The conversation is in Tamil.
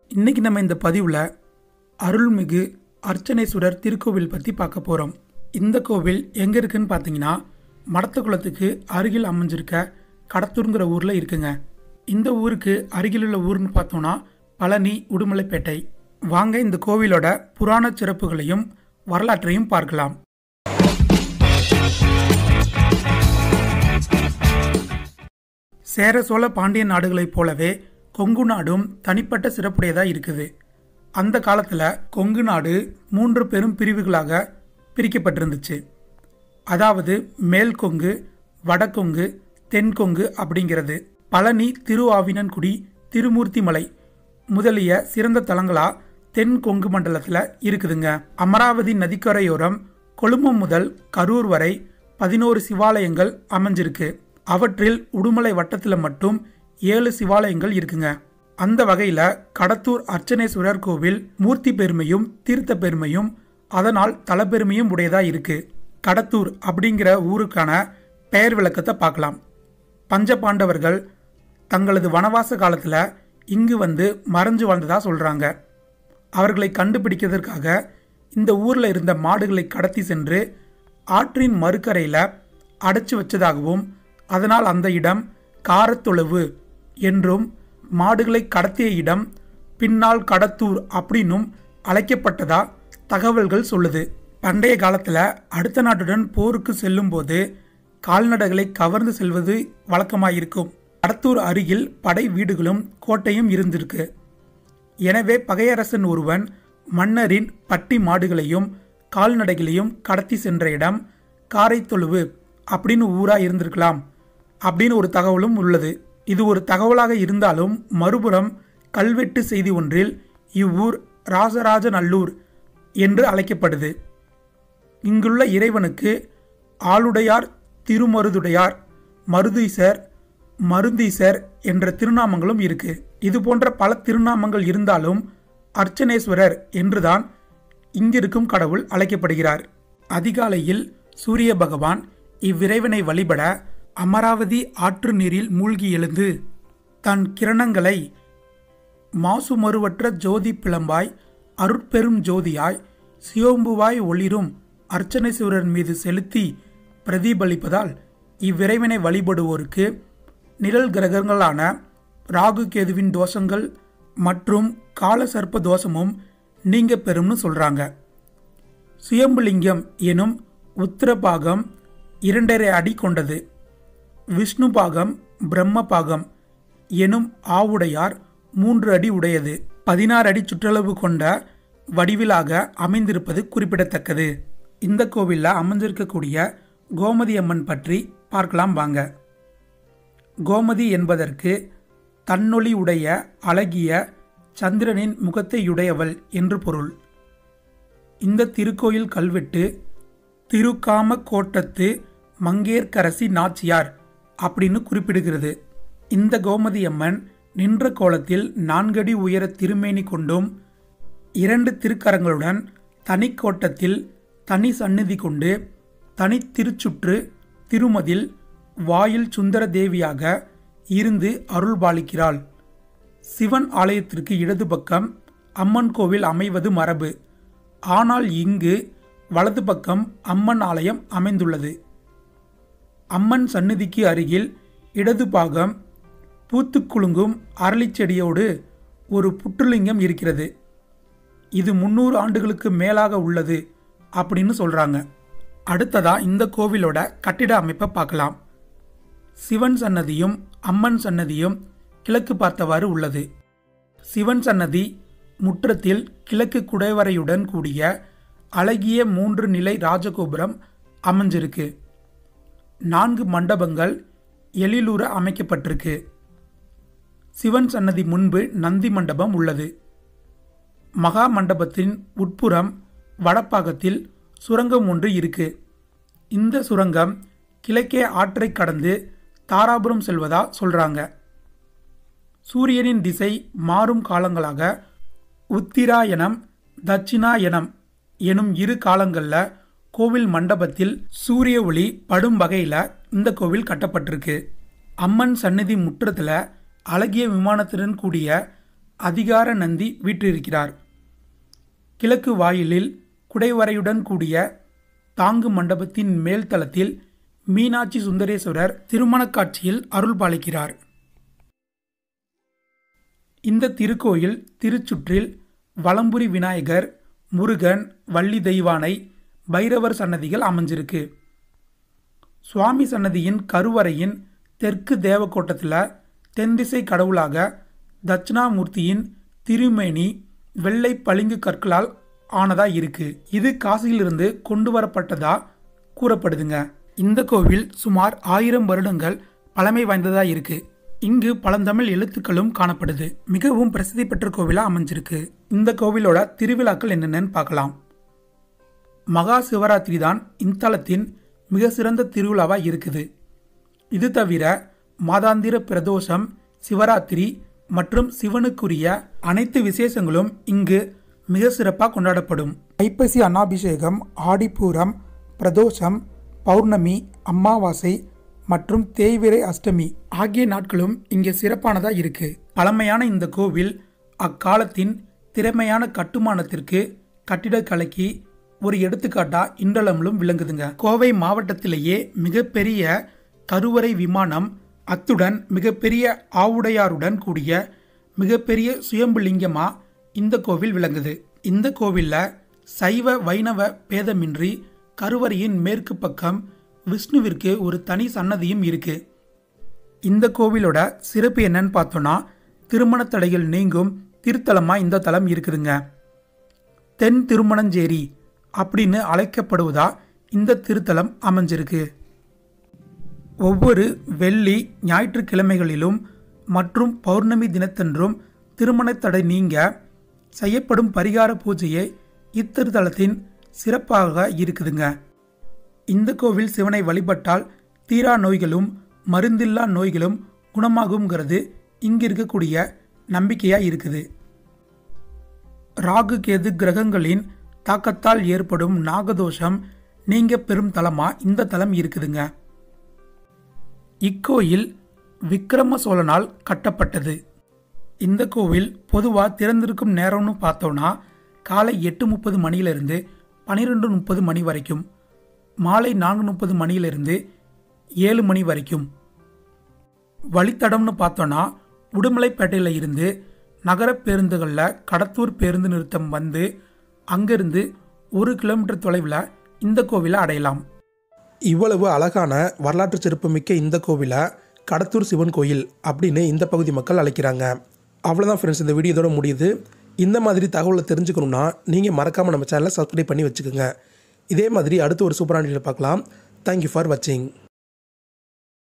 இன்னைக்கு நம்ம இந்த பதிவில் அருள்மிகு அர்ச்சனேஸ்வரர் திருக்கோவில் பற்றி பார்க்க போகிறோம் இந்த கோவில் எங்கே இருக்குன்னு பார்த்தீங்கன்னா மடத்துக்குளத்துக்கு அருகில் அமைஞ்சிருக்க கடத்தூருங்கிற ஊரில் இருக்குங்க இந்த ஊருக்கு அருகிலுள்ள ஊர்னு பார்த்தோன்னா பழனி உடுமலைப்பேட்டை வாங்க இந்த கோவிலோட புராண சிறப்புகளையும் வரலாற்றையும் பார்க்கலாம் சேர சோழ பாண்டிய நாடுகளைப் போலவே கொங்கு நாடும் தனிப்பட்ட சிறப்புடையதாக இருக்குது அந்த காலத்தில் கொங்கு நாடு மூன்று பெரும் பிரிவுகளாக பிரிக்கப்பட்டிருந்துச்சு அதாவது மேல் கொங்கு வடகொங்கு தென்கொங்கு அப்படிங்கிறது பழனி திருஆவினன்குடி திருமூர்த்திமலை முதலிய சிறந்த தலங்களா தென் கொங்கு மண்டலத்தில் இருக்குதுங்க அமராவதி நதிக்கரையோரம் கொழும்பம் முதல் கரூர் வரை பதினோரு சிவாலயங்கள் அமைஞ்சிருக்கு அவற்றில் உடுமலை வட்டத்தில் மட்டும் ஏழு சிவாலயங்கள் இருக்குங்க அந்த வகையில் கடத்தூர் அர்ச்சனேஸ்வரர் கோவில் மூர்த்தி பெருமையும் தீர்த்த பெருமையும் அதனால் தலப்பெருமையும் உடையதா இருக்கு கடத்தூர் அப்படிங்கிற ஊருக்கான பெயர் விளக்கத்தை பார்க்கலாம் பஞ்ச பாண்டவர்கள் தங்களது வனவாச காலத்தில் இங்கு வந்து மறைஞ்சு வாழ்ந்ததா சொல்கிறாங்க அவர்களை கண்டுபிடிக்கிறதுக்காக இந்த ஊரில் இருந்த மாடுகளை கடத்தி சென்று ஆற்றின் மறுக்கரையில் அடைச்சி வச்சதாகவும் அதனால் அந்த இடம் காரத்தொழுவு என்றும் மாடுகளை கடத்திய இடம் பின்னால் கடத்தூர் அப்படின்னும் அழைக்கப்பட்டதா தகவல்கள் சொல்லுது பண்டைய காலத்தில் அடுத்த நாட்டுடன் போருக்கு செல்லும்போது கால்நடைகளை கவர்ந்து செல்வது வழக்கமாயிருக்கும் கடத்தூர் அருகில் படை வீடுகளும் கோட்டையும் இருந்திருக்கு எனவே பகையரசன் ஒருவன் மன்னரின் பட்டி மாடுகளையும் கால்நடைகளையும் கடத்தி சென்ற இடம் காரைத்தொழுவு அப்படின்னு ஊரா இருந்திருக்கலாம் அப்படின்னு ஒரு தகவலும் உள்ளது இது ஒரு தகவலாக இருந்தாலும் மறுபுறம் கல்வெட்டு செய்தி ஒன்றில் இவ்வூர் ராசராஜ நல்லூர் என்று அழைக்கப்படுது இங்குள்ள இறைவனுக்கு ஆளுடையார் திருமருதுடையார் மருதீசர் மருந்தீசர் என்ற திருநாமங்களும் இருக்கு இது போன்ற பல திருநாமங்கள் இருந்தாலும் அர்ச்சனேஸ்வரர் என்றுதான் இங்கிருக்கும் கடவுள் அழைக்கப்படுகிறார் அதிகாலையில் சூரிய பகவான் இவ்விறைவனை வழிபட அமராவதி ஆற்று நீரில் மூழ்கி எழுந்து தன் கிரணங்களை மாசுமறுவற்ற ஜோதி பிளம்பாய் அருட்பெரும் ஜோதியாய் சியோம்புவாய் ஒளிரும் அர்ச்சனேஸ்வரர் மீது செலுத்தி பிரதிபலிப்பதால் இவ்விறைவனை வழிபடுவோருக்கு நிழல் கிரகங்களான ராகு கேதுவின் தோஷங்கள் மற்றும் காலசர்ப்ப தோஷமும் நீங்க பெறும்னு சொல்றாங்க சுயம்புலிங்கம் எனும் உத்திரபாகம் இரண்டரை அடி கொண்டது விஷ்ணு பாகம் பிரம்ம பாகம் எனும் ஆவுடையார் மூன்று அடி உடையது பதினாறு அடி சுற்றளவு கொண்ட வடிவிலாக அமைந்திருப்பது குறிப்பிடத்தக்கது இந்த கோவிலில் அமைஞ்சிருக்கக்கூடிய கோமதி அம்மன் பற்றி பார்க்கலாம் வாங்க கோமதி என்பதற்கு தன்னொளி உடைய அழகிய சந்திரனின் முகத்தையுடையவள் என்று பொருள் இந்த திருக்கோயில் கல்வெட்டு திருக்காம கோட்டத்து மங்கேற்கரசி நாச்சியார் அப்படின்னு குறிப்பிடுகிறது இந்த கோமதி அம்மன் நின்ற கோலத்தில் நான்கடி உயர திருமேனி கொண்டும் இரண்டு திருக்கரங்களுடன் தனி கோட்டத்தில் தனி சந்நிதி கொண்டு தனி திருச்சுற்று திருமதில் வாயில் சுந்தர தேவியாக இருந்து அருள்பாலிக்கிறாள் சிவன் ஆலயத்திற்கு இடது பக்கம் அம்மன் கோவில் அமைவது மரபு ஆனால் இங்கு வலது பக்கம் அம்மன் ஆலயம் அமைந்துள்ளது அம்மன் சந்நிதிக்கு அருகில் இடது பாகம் பூத்து குலுங்கும் அரளிச்செடியோடு ஒரு புற்றுலிங்கம் இருக்கிறது இது முன்னூறு ஆண்டுகளுக்கு மேலாக உள்ளது அப்படின்னு சொல்றாங்க அடுத்ததா இந்த கோவிலோட கட்டிட அமைப்பை பார்க்கலாம் சிவன் சன்னதியும் அம்மன் சன்னதியும் கிழக்கு பார்த்தவாறு உள்ளது சிவன் சன்னதி முற்றத்தில் கிழக்கு குடைவரையுடன் கூடிய அழகிய மூன்று நிலை ராஜகோபுரம் அமைஞ்சிருக்கு நான்கு மண்டபங்கள் எழிலுற அமைக்கப்பட்டிருக்கு சிவன் சன்னதி முன்பு நந்தி மண்டபம் உள்ளது மகா மண்டபத்தின் உட்புறம் வடப்பாகத்தில் சுரங்கம் ஒன்று இருக்கு இந்த சுரங்கம் கிழக்கே ஆற்றை கடந்து தாராபுரம் செல்வதா சொல்றாங்க சூரியனின் திசை மாறும் காலங்களாக உத்திராயணம் தட்சிணாயனம் எனும் இரு காலங்களில் கோவில் மண்டபத்தில் சூரிய ஒளி படும் வகையில் இந்த கோவில் கட்டப்பட்டிருக்கு அம்மன் சந்நிதி முற்றத்தில் அழகிய விமானத்துடன் கூடிய அதிகார நந்தி வீற்றிருக்கிறார் கிழக்கு வாயிலில் குடைவரையுடன் கூடிய தாங்கு மண்டபத்தின் மேல் தளத்தில் மீனாட்சி சுந்தரேஸ்வரர் திருமணக் காட்சியில் அருள் பாலிக்கிறார் இந்த திருக்கோயில் திருச்சுற்றில் வலம்புரி விநாயகர் முருகன் வள்ளி தெய்வானை பைரவர் சன்னதிகள் அமைஞ்சிருக்கு சுவாமி சன்னதியின் கருவறையின் தெற்கு தேவக்கோட்டத்தில் தென்திசை கடவுளாக தட்சிணாமூர்த்தியின் திருமேனி வெள்ளை பளிங்கு கற்களால் ஆனதா இருக்கு இது காசியிலிருந்து கொண்டு வரப்பட்டதா கூறப்படுதுங்க இந்த கோவில் சுமார் ஆயிரம் வருடங்கள் பழமை வாய்ந்ததா இருக்கு இங்கு பழந்தமிழ் எழுத்துக்களும் காணப்படுது மிகவும் பிரசித்தி பெற்ற கோவிலா அமைஞ்சிருக்கு இந்த கோவிலோட திருவிழாக்கள் என்னென்னு பார்க்கலாம் மகா சிவராத்திரி தான் இத்தலத்தின் மிக சிறந்த திருவிழாவா இருக்குது இது தவிர மாதாந்திர பிரதோஷம் சிவராத்திரி மற்றும் சிவனுக்குரிய அனைத்து விசேஷங்களும் இங்கு மிக சிறப்பாக கொண்டாடப்படும் ஐப்பசி அன்னாபிஷேகம் ஆடிப்பூரம் பிரதோஷம் பௌர்ணமி அமாவாசை மற்றும் தேய்விரை அஷ்டமி ஆகிய நாட்களும் இங்கே சிறப்பானதாக இருக்கு பழமையான இந்த கோவில் அக்காலத்தின் திறமையான கட்டுமானத்திற்கு கட்டிடக்கலைக்கு ஒரு எடுத்துக்காட்டா இன்றளவிலும் விளங்குதுங்க கோவை மாவட்டத்திலேயே மிகப்பெரிய கருவறை விமானம் அத்துடன் மிகப்பெரிய ஆவுடையாருடன் கூடிய மிகப்பெரிய சுயம்புலிங்கமா இந்த கோவில் விளங்குது இந்த கோவிலில் சைவ வைணவ பேதமின்றி கருவறையின் மேற்கு பக்கம் விஷ்ணுவிற்கு ஒரு தனி சன்னதியும் இருக்கு இந்த கோவிலோட சிறப்பு என்னன்னு பார்த்தோன்னா திருமண தடைகள் நீங்கும் திருத்தலமாக இந்த தலம் இருக்குதுங்க தென் திருமணஞ்சேரி அப்படின்னு அழைக்கப்படுவதா இந்த திருத்தலம் அமைஞ்சிருக்கு ஒவ்வொரு வெள்ளி ஞாயிற்றுக்கிழமைகளிலும் மற்றும் பௌர்ணமி தினத்தன்றும் திருமணத் தடை நீங்க செய்யப்படும் பரிகார பூஜையை இத்திருத்தலத்தின் சிறப்பாக இருக்குதுங்க இந்த கோவில் சிவனை வழிபட்டால் தீரா நோய்களும் மருந்தில்லா நோய்களும் குணமாகுங்கிறது இங்கு இருக்கக்கூடிய நம்பிக்கையாக இருக்குது ராகு கேது கிரகங்களின் தாக்கத்தால் ஏற்படும் நாகதோஷம் நீங்க பெரும் தலமா இந்த தலம் இருக்குதுங்க இக்கோயில் விக்ரம சோழனால் கட்டப்பட்டது இந்த கோவில் பொதுவாக திறந்திருக்கும் நேரம்னு பார்த்தோன்னா காலை எட்டு முப்பது மணியிலிருந்து பன்னிரெண்டு முப்பது மணி வரைக்கும் மாலை நான்கு முப்பது மணியிலிருந்து ஏழு மணி வரைக்கும் வழித்தடம்னு பார்த்தோன்னா உடுமலைப்பேட்டையில் இருந்து நகர பேருந்துகளில் கடத்தூர் பேருந்து நிறுத்தம் வந்து அங்கிருந்து ஒரு கிலோமீட்டர் தொலைவில் இந்த கோவிலை அடையலாம் இவ்வளவு அழகான வரலாற்று சிறப்புமிக்க இந்த கோவிலை கடத்தூர் சிவன் கோயில் அப்படின்னு இந்த பகுதி மக்கள் அழைக்கிறாங்க அவ்வளோதான் ஃப்ரெண்ட்ஸ் இந்த வீடியோ இதோட முடியுது இந்த மாதிரி தகவலை தெரிஞ்சுக்கணுன்னா நீங்கள் மறக்காமல் நம்ம சேனலை சப்ஸ்கிரைப் பண்ணி வச்சுக்கோங்க இதே மாதிரி அடுத்து ஒரு சூப்பரான வீடியோ பார்க்கலாம் தேங்க்யூ ஃபார் வாட்சிங்